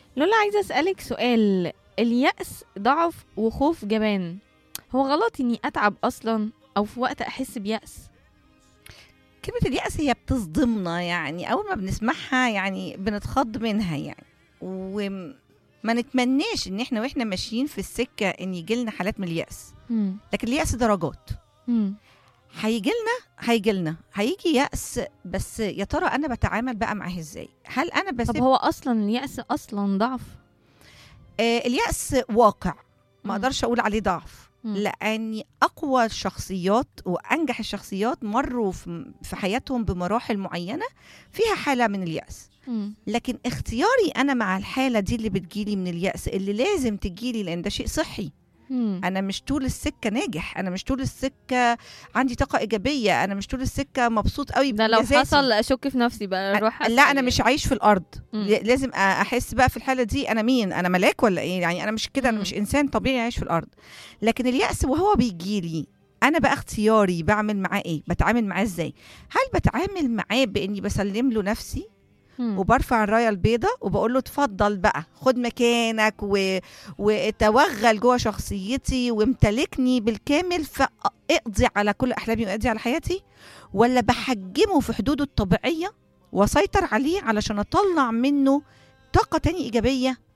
لولا عايزة أسألك سؤال اليأس ضعف وخوف جبان هو غلط إني أتعب أصلا أو في وقت أحس بيأس كلمة اليأس هي بتصدمنا يعني أول ما بنسمعها يعني بنتخض منها يعني وما نتمناش إن احنا واحنا ماشيين في السكة إن يجيلنا حالات من اليأس مم. لكن اليأس درجات مم. هيجي لنا هيجي لنا هيجي يأس بس يا ترى أنا بتعامل بقى معاه إزاي هل أنا طب بسيب هو أصلا اليأس أصلا ضعف آه اليأس واقع ما مم. أقدرش أقول عليه ضعف مم. لأن أقوى الشخصيات وأنجح الشخصيات مروا في في حياتهم بمراحل معينة فيها حالة من اليأس مم. لكن اختياري أنا مع الحالة دي اللي بتجيلي من اليأس اللي لازم تجيلي لأن ده شيء صحي مم. أنا مش طول السكة ناجح أنا مش طول السكة عندي طاقة إيجابية أنا مش طول السكة مبسوط قوي ده لو بمزاجي. حصل أشك في نفسي بقى أروح لا انا مش عايش في الارض مم. ل- لازم أ- احس بقى في الحاله دي انا مين انا ملاك ولا ايه يعني انا مش كده انا مم. مش انسان طبيعي عايش في الارض لكن الياس وهو بيجي لي انا بقى اختياري بعمل معاه ايه بتعامل معاه ازاي هل بتعامل معاه باني بسلم له نفسي وبرفع الرايه البيضاء وبقول له اتفضل بقى خد مكانك و... وتوغل جوه شخصيتي وامتلكني بالكامل فاقضي على كل احلامي واقضي على حياتي ولا بحجمه في حدوده الطبيعيه واسيطر عليه علشان اطلع منه طاقه تاني ايجابيه